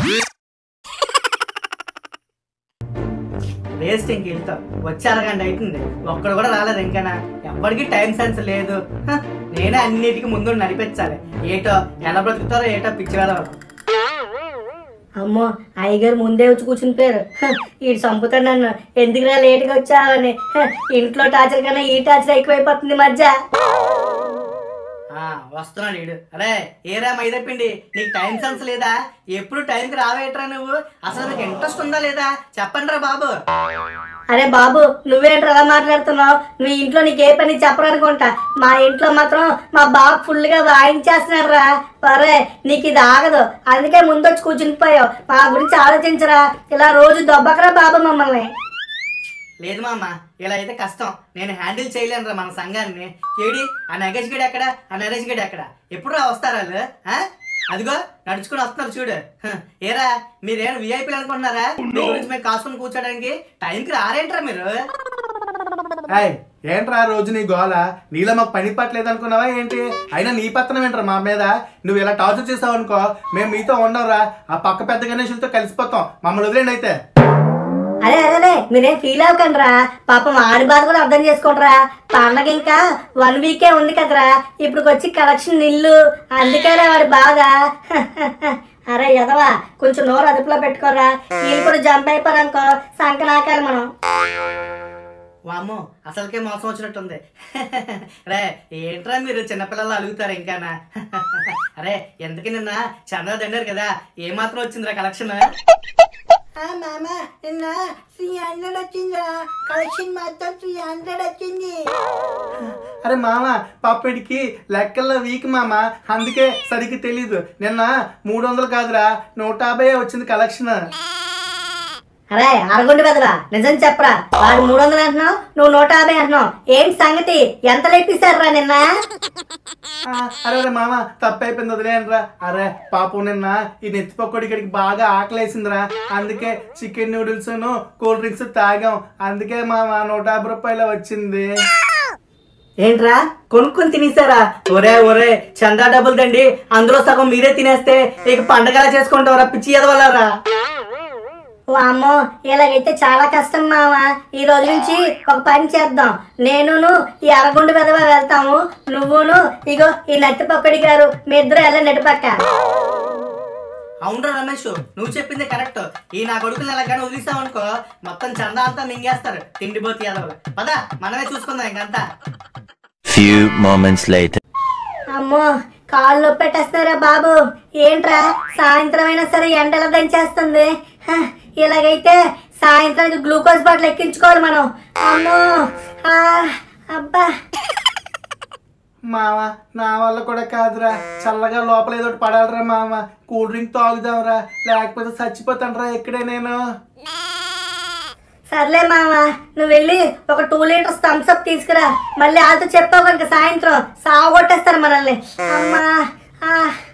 Waste ఇంక వెళ్తాం వచ్చి అరగంట అవుతుంది ఒక్కడు కూడా రాలేదు ఇంకనా ఎప్పటికీ టైం సెన్స్ లేదు హ, నేనే అన్నిటికీ ముందు నడిపించాలి ఏటో ఎలా బ్రతుకుతారో ఏటో పిచ్చి వేదవారు అమ్మో అయ్యగారు ముందే వచ్చి కూర్చుని పేరు ఈడు చంపుతాడు నన్ను ఎందుకురా లేట్గా వచ్చావని హ, ఇంట్లో టార్చర్ కన్నా ఈ టార్చర్ ఎక్కువైపోతుంది ఈ మధ్య ఆ, వస్తున్నాడు వీడు అరే ఏరా మైదప్పిండి నీకు టైం సెన్స్ లేదా ఎప్పుడు టైంకి రావేట్రా నువ్వు అసలు నీకు ఇంట్రెస్ట్ ఉందా లేదా చెప్పండి రా బాబు అరే బాబు నువ్వేంటి అలా మాట్లాడుతున్నావు నువ్వు ఇంట్లో నీకు ఏ పని చెప్పరు అనుకుంటా మా ఇంట్లో మాత్రం మా బాబు ఫుల్ గా వాయించేస్తున్నాడు రా పరే నీకు ఇది ఆగదు అందుకే ముందొచ్చి కూర్చుని పోయావు మా గురించి ఆలోచించరా ఇలా రోజు దొబ్బకరా బాబు మమ్మల్ని లేదు మామ ఇలా అయితే కష్టం నేను హ్యాండిల్ చేయలేను రా మన సంఘాన్ని ఏడి ఆ నగేష్ గడి ఎక్కడ ఆ నరేష్ గడి ఎక్కడ ఎప్పుడు రా వస్తారు వాళ్ళు ఆ? అదిగో నడుచుకుని వస్తున్నారు చూడు హ, ఏరా మీరేం విఐపీలు అనుకుంటున్నారా మీ గురించి మేము కాసుకొని కూర్చోడానికి టైంకి రారేంట్రా మీరు ఏయ్ ఏంట్రా రోజు నీ గోల నీలో మాకు పని పట్టలేదు అనుకున్నావా ఏంటి అయినా నీ పత్రం ఏంట్రా మా మీద నువ్వు ఇలా టార్చర్ చేసావు అనుకో మేము మీతో ఉండవురా ఆ పక్క పెద్ద గణేషులతో కలిసిపోతాం మమ్మల్ని వదిలేండి అయితే అరే అరే మీరేం ఫీల్ అవ్వకండి రా పాపం ఆడి బాధ కూడా అర్థం చేసుకోండిరా పండగ ఇంకా వన్ వీకే ఉంది కదరా ఇప్పుడు వచ్చి కలెక్షన్ నిల్లు అందుకేరా వాడి బాధ అరే ఎదవా కొంచెం నోరు అదుపులో పెట్టుకోరా వీళ్ళు కూడా జంప్ అయిపోరనుకో సంకనాకాలి మనం వామ్మో అసలుకే మోసం వచ్చినట్టుంది రే ఏంట్రా మీరు చిన్నపిల్లలు అడుగుతారు ఇంకానా అరే ఎందుకు నిన్న చంద్ర దండారు కదా ఏమాత్రం వచ్చిందిరా కలెక్షన్ మామ నిన్న త్రీ హండ్రెడ్ వచ్చిందిరా కలెక్షన్ మొత్తం త్రీ హండ్రెడ్ వచ్చింది అరే మామ పాపడికి లెక్కల్లో వీక్ మామ అందుకే సరిగ్గా తెలీదు నిన్న మూడు వందలు కాదురా నూట యాభై వచ్చింది కలెక్షన్ అరే అరగుండు పెదవా నిజం చెప్పరా వాడు మూడు వందలు అంటున్నావు నువ్వు నూట యాభై అంటున్నావు ఏంటి సంగతి ఎంత లెక్కిస్తారా నిన్న ఆ, అరే అరే మామ తప్పైపోయింది వదిలేయండిరా అరే పాపం నిన్న ఈ నెత్తిపొక్కడి ఇక్కడికి బాగా ఆకలేసిందిరా అందుకే చికెన్ నూడిల్స్ కూల్ డ్రింక్స్ తాగాం అందుకే మామ నూట యాభై రూపాయలు వచ్చింది ఏంట్రా కొనుక్కొని తినేసారా ఒరే ఒరే చందా డబ్బులు దండి అందులో సగం మీరే తినేస్తే ఇక పండగలా చేసుకుంటావరా పిచ్చి ఎదవలరా వామ్మో ఇలాగైతే చాలా కష్టం మామ ఈ రోజు నుంచి ఒక పని చేద్దాం నేనును ఈ అరగుండు పెదవ వెళ్తాము నువ్వును ఇగో ఈ నట్టి పక్కడి గారు మీ ఇద్దరు వెళ్ళ నెట్టిపక్క అవునరా రమేష్ నువ్వు చెప్పింది కరెక్ట్ ఈ నా కొడుకుని ఎలాగైనా వదిలిస్తామనుకో మొత్తం చందా అంతా మింగేస్తారు తిండిపోతే ఎదవలు పద మనమే చూసుకుందాం ఇంకంతా Few moments later. అమ్మో కాళ్ళు నొప్పి పెట్టేస్తున్నారా బాబు ఏంట్రా సాయంత్రం అయినా సరే ఎండలో దంచేస్తుంది హ, ఇలాగైతే సాయంత్రానికి గ్లూకోజ్ బాటిల్ ఎక్కించుకోవాలి మనం అమ్మో ఆ, అబ్బా మామ నా వల్ల కూడా కాదురా చల్లగా లోపల ఏదో ఒకటి పడాలిరా మామ కూల్ డ్రింక్ తాగుదాంరా లేకపోతే చచ్చిపోతానురా ఇక్కడే నేను సర్లే మామ నువ్వు వెళ్ళి ఒక టూ లీటర్స్ థమ్స్ అప్ తీసుకురా మళ్ళీ వాళ్ళతో చెప్పావు కనుక సాయంత్రం సాగొట్టేస్తారు మనల్ని అమ్మా ఆ.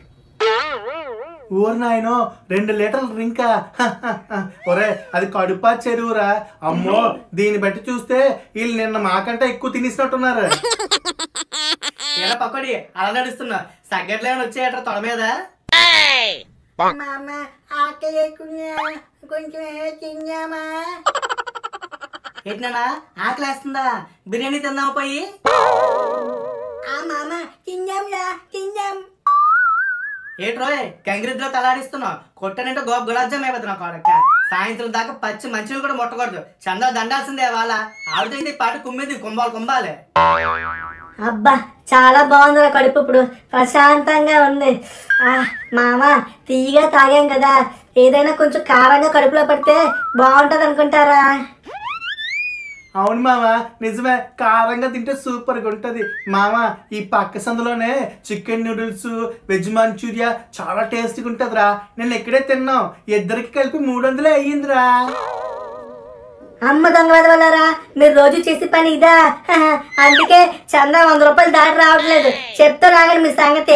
ఊరు నాయనో రెండు లీటర్ల డ్రింకా ఒరే అది కడుపా చెరువురా అమ్మో దీన్ని బట్టి చూస్తే వీళ్ళు నిన్న మాకంటే ఎక్కువ తినేసినట్టున్నారు ఎలా పక్కడి అలా నడుస్తున్నా సగ్గట్లు ఏమైనా వచ్చాయట్రా తొడ మీద మామ ఆకలి ఎక్కువ కొంచెం ఏదో తిన్నామా ఏంటన్నా ఆకలేస్తుందా బిర్యానీ తిందామా పోయి ఆ మామ తిన్నాంలా తిన్నాం ఏట్రోయ్ గంగిరిద్లో తలాడిస్తున్నావు కొట్టనంటే గోప గులాబ్ జామ్ అయిపోతున్నావు కొడక సాయంత్రం దాకా పచ్చి మంచిలు కూడా ముట్టకూడదు చందా దండాల్సిందే వాళ్ళ ఆవిడైతే ఈ పాట కుమ్మేది కుంభాలు కుంభాలే అబ్బా చాలా బాగుంది కడుపు ఇప్పుడు ప్రశాంతంగా ఉంది ఆ మామ తీయగా తాగాం కదా ఏదైనా కొంచెం కారంగా కడుపులో పడితే బాగుంటది అనుకుంటారా అవును మామ నిజమే కారంగా తింటే సూపర్ గా ఉంటది మామ ఈ పక్క సందులోనే చికెన్ నూడిల్స్ వెజ్ మంచూరియా చాలా టేస్టీగా ఉంటదిరా నేను ఇక్కడే తిన్నాం ఇద్దరికి కలిపి మూడు వందలే అయ్యిందిరా అమ్మ దొంగ వదలరా మీరు రోజు చేసే పని ఇదా హహ, అందుకే చందా వంద రూపాయలు దాటి రావట్లేదు చెప్తా రాగండి మీ సంగతి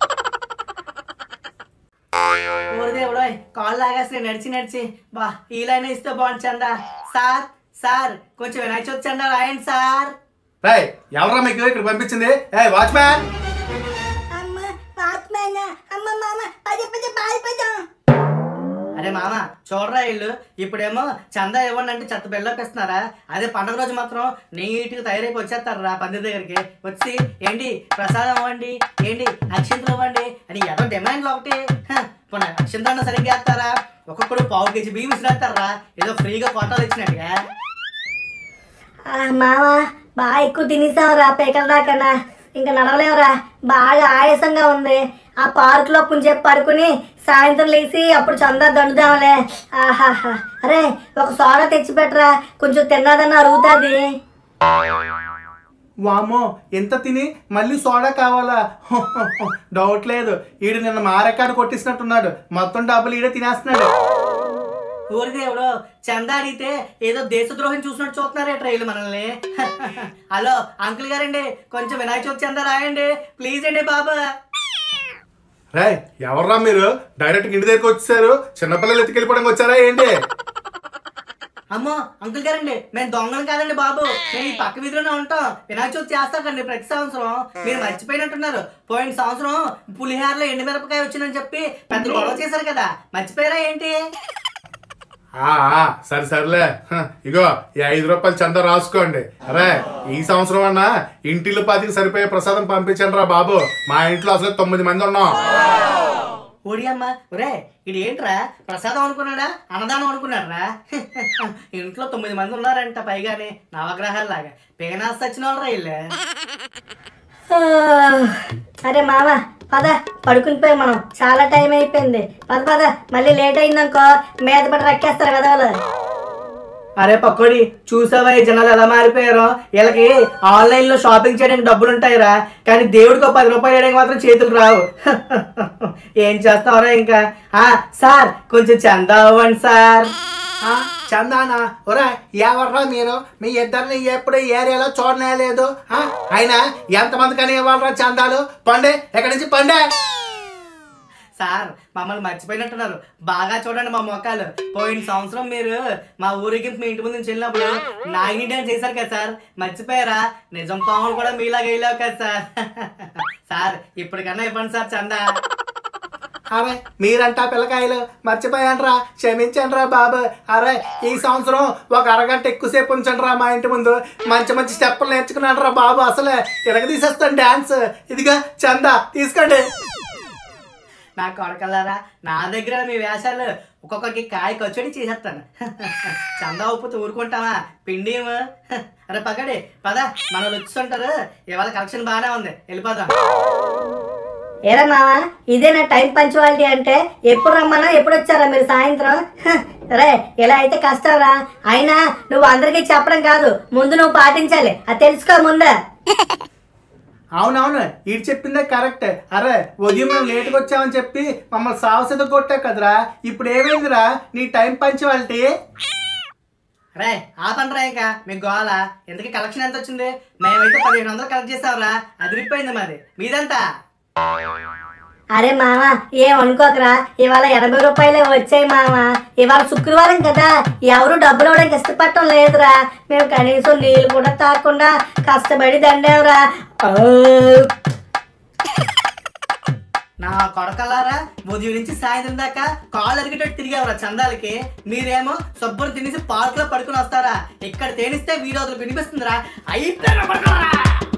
ఊరిదేవుడో కాళ్ళు లాగేసి నడిచి నడిచి బా ఈలైనా ఇస్తే బాగుంది చందా సార్ సార్ కొంచెం వినాయక చవితి చందా రాయండి సార్ రాయ్ ఎవరా మీకు ఇక్కడ పంపించింది ఏ వాచ్మ్యాన్ అమ్మ వాచ్మ్యాన్ అమ్మ మామ పదే పదే పారిపోతాం అరే మామ చూడరా ఇల్లు ఇప్పుడేమో చందా ఇవ్వండి అంటే చెత్త బిల్డప్ ఇస్తున్నారా అదే పండుగ రోజు మాత్రం నీట్గా తయారైపోయి వచ్చేస్తారా పందిరి దగ్గరికి వచ్చి ఏంటి ప్రసాదం ఇవ్వండి ఏంటి అక్షంతలు ఇవ్వండి అని ఏదో డిమాండ్లు ఒకటి హ, పోనీ అక్షంతలు సరిగ్గా వేస్తారా ఒక్కొక్కడు పావు కేజీ బియ్యం ఇసిరేస్తారా ఏదో ఫ్రీగా కోటాలు ఇచ్చినట్టుగా ఆ, మామ బాగా ఎక్కువ తినేసావురా పేకల దాకన్నా ఇంకా నడవలేవురా బాగా ఆయాసంగా ఉంది ఆ పార్కులో కొంచెం పడుకుని సాయంత్రం లేచి అప్పుడు చందా దండుదాంలే ఆహాహా అరే ఒక సోడా తెచ్చిపెట్టరా కొంచెం తిన్నదన్న అరుగుతుంది వామో ఎంత తిని మళ్ళీ సోడా కావాలా డౌట్ లేదు ఈడు నిన్న మా రికార్డు కొట్టిస్తున్నట్టున్నాడు మొత్తం డబ్బులు ఈడే తినేస్తున్నాడు ఊరి దేవుడు చందా అడిగితే ఏదో దేశద్రోహం చూసినట్టు చూస్తున్నారే ట్రైలు మనల్ని హలో అంకుల్ గారండి కొంచెం వినాయక చవితి చందా రాయండి ప్లీజ్ అండి బాబా రే ఎవర్రా మీరు డైరెక్ట్ ఇంటి దగ్గరికి వచ్చారు చిన్నపిల్లలు ఎత్తుకెళ్ళిపోవడానికి వచ్చారా ఏంటి అమ్మో అంకుల్ గారండి మేము దొంగలు కాదండి బాబు మేము ఈ పక్క వీధిలోనే ఉంటాం వినాయక చవితి చేస్తాకండి ప్రతి సంవత్సరం మీరు మర్చిపోయినట్టున్నారు పోయిన సంవత్సరం పులిహారలో ఎండు మిరపకాయ వచ్చిందని చెప్పి పెద్ద గొడవ చేశారు కదా మర్చిపోయారా ఏంటి ఆ, ఆ, సరే సర్లే హ, ఇగో ఈ ఐదు రూపాయలు చందా రాసుకోండి అరే ఈ సంవత్సరం అన్నా ఇంటిల్లు పాతికి సరిపోయే ప్రసాదం పంపించండి రా బాబు మా ఇంట్లో అసలు తొమ్మిది మంది ఉన్నాం ఓడి అమ్మ ఒరే ఇది ఏంట్రా ప్రసాదం అనుకున్నాడా అన్నదానం అనుకున్నారా ఇంట్లో తొమ్మిది మంది ఉన్నారంట పైగానే నవగ్రహాల్లాగా పేనాస్ సచిన వాళ్ళు రా ఇల్లే ఆ, అరే మామ పద పడుకుని పోయి మనం చాలా టైం అయిపోయింది పద పద మళ్ళీ లేట్ అయిందనుకో మీద పడి రక్కేస్తారు కదా వాళ్ళు అరే పక్కోడి చూసావా ఈ జనాలు ఎలా మారిపోయారో వీళ్ళకి ఆన్లైన్ లో షాపింగ్ చేయడానికి డబ్బులు ఉంటాయిరా కానీ దేవుడికి ఒక పది రూపాయలు వేయడానికి మాత్రం చేతులు రావు ఏం చేస్తావరా ఇంకా ఆ సార్ కొంచెం చందా అవ్వండి సార్ ఆ, చందానా ఒరే ఎవర్రా మీరు మీ ఇద్దరిని ఎప్పుడు ఈ ఏరియాలో చూడలేదు ఆ, అయినా ఎంతమంది కానీ ఇవ్వాలరా చందాలు పండే ఎక్కడి నుంచి పండే సార్ మమ్మల్ని మర్చిపోయినట్టున్నారు బాగా చూడండి మా మొక్కలు పోయిన సంవత్సరం మీరు మా ఊరికి మీ ఇంటి ముందు నుంచి వెళ్ళినప్పుడు నాగిని డ్యాన్స్ చేశారు కదా సార్ మర్చిపోయారా నిజం పాములు కూడా మీలాగా వెళ్ళావు కదా సార్ సార్ ఇప్పటికన్నా ఇవ్వండి సార్ చందా అరే మీరంటా పిల్లకాయలు మర్చిపోయానరా క్షమించండి బాబు అరే ఈ సంవత్సరం ఒక అరగంట ఎక్కువసేపు ఉంచండి రా మా ఇంటి ముందు మంచి మంచి స్టెప్పులు నేర్చుకున్నాను రా బాబు అసలే ఇరగ తీసేస్తాను డాన్స్ ఇదిగా చందా తీసుకోండి నా కొడకల్లారా నా దగ్గర మీ వేషాలు ఒక్కొక్కరికి కాయ కచ్చడి చేసేస్తాను చందా ఉప్పుతో ఊరుకుంటావా పిండి ఏమో? అరే పక్కడి పద మన వచ్చుంటారు ఇవాళ కలెక్షన్ బాగానే ఉంది వెళ్ళిపోదాం ఏరా మామ ఇదే నా టైం పంచువాలిటీ అంటే ఎప్పుడు రమ్మన్నా ఎప్పుడు వచ్చారా మీరు సాయంత్రం హ, రే ఇలా అయితే కష్టం రా అయినా నువ్వు అందరికీ చెప్పడం కాదు ముందు నువ్వు పాటించాలి అది తెలుసుకో ముందే అవునవును ఈడు చెప్పిందే కరెక్ట్ అరే ఉదయం మేము లేట్గా వచ్చామని చెప్పి మమ్మల్ని సావసత కొట్టా కదరా ఇప్పుడు ఏమైందిరా నీ టైం పంచువాలిటీ రే ఆపండ్రా ఇంకా మీ గోల ఎందుకు కలెక్షన్ ఎంత వచ్చింది మేమైతే పదిహేను వందలు కలెక్ట్ చేసావురా అదిరిపోయింది మాది మీదంతా అరే మామ ఏం అనుకోకరా ఇవాళ ఎనభై రూపాయలే వచ్చాయి మామ ఇవాళ శుక్రవారం కదా ఎవరు డబ్బులు ఇవ్వడానికి ఇష్టపడటం లేదురా మేము కనీసం నీళ్ళు కూడా తాగకుండా కష్టపడి దండేవరా నా కొడకల్లారా ఉదయం నుంచి సాయంత్రం దాకా కాళ్ళు అరిగేటట్టు తిరిగావురా చందాలకి మీరేమో శుభ్రం తినేసి పార్క్ లో పడుకుని వస్తారా ఇక్కడ తేనిస్తే వీడియోలు వినిపిస్తుందిరా అయిపోయిన